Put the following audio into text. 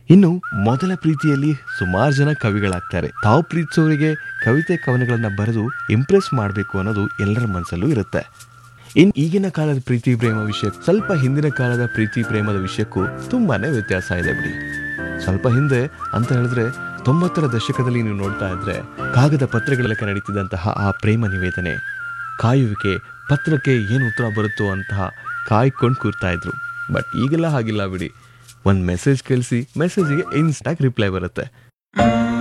ಇನ್ನು ಮೊದಲ ಪ್ರೀತಿಯಲ್ಲಿ ಸುಮಾರು ಜನ ಕವಿಗಳಾಗ್ತಾರೆ ತಾವು ಪ್ರೀತಿಸೋರಿಗೆ ಕವಿತೆ ಕವನಗಳನ್ನ ಬರೆದು ಇಂಪ್ರೆಸ್ ಮಾಡಬೇಕು ಅನ್ನೋದು ಎಲ್ಲರ ಮನಸ್ಸಲ್ಲೂ ಇರುತ್ತೆ ಇನ್ ಈಗಿನ ಕಾಲದ ಪ್ರೀತಿ ಪ್ರೇಮ ವಿಷಯ ಸ್ವಲ್ಪ ಹಿಂದಿನ ಕಾಲದ ಪ್ರೀತಿ ಪ್ರೇಮದ ವಿಷಯಕ್ಕೂ ತುಂಬಾನೇ ವ್ಯತ್ಯಾಸ ಇದೆ ಬಿಡಿ ಸ್ವಲ್ಪ ಹಿಂದೆ ಅಂತ ಹೇಳಿದ್ರೆ ತೊಂಬತ್ತರ ದಶಕದಲ್ಲಿ ನೀವು ನೋಡ್ತಾ ಇದ್ರೆ ಕಾಗದ ಪತ್ರಗಳ ಲೆಕ್ಕ ನಡೀತಿದ್ದಂತಹ ಆ ಪ್ರೇಮ ನಿವೇದನೆ ಕಾಯುವಿಕೆ ಪತ್ರಕ್ಕೆ ಏನು ಉತ್ತರ ಬರುತ್ತೋ ಅಂತಹ ಕಾಯ್ಕೊಂಡು ಕೂರ್ತಾ ಇದ್ರು ಬಟ್ ಈಗೆಲ್ಲ ಹಾಗಿಲ್ಲ ಬಿಡಿ ಒಂದು ಮೆಸೇಜ್ ಕಳಿಸಿ ಮೆಸೇಜಿಗೆ ಇನ್ಸ್ಟಾಗಿ ರಿಪ್ಲೈ ಬರುತ್ತೆ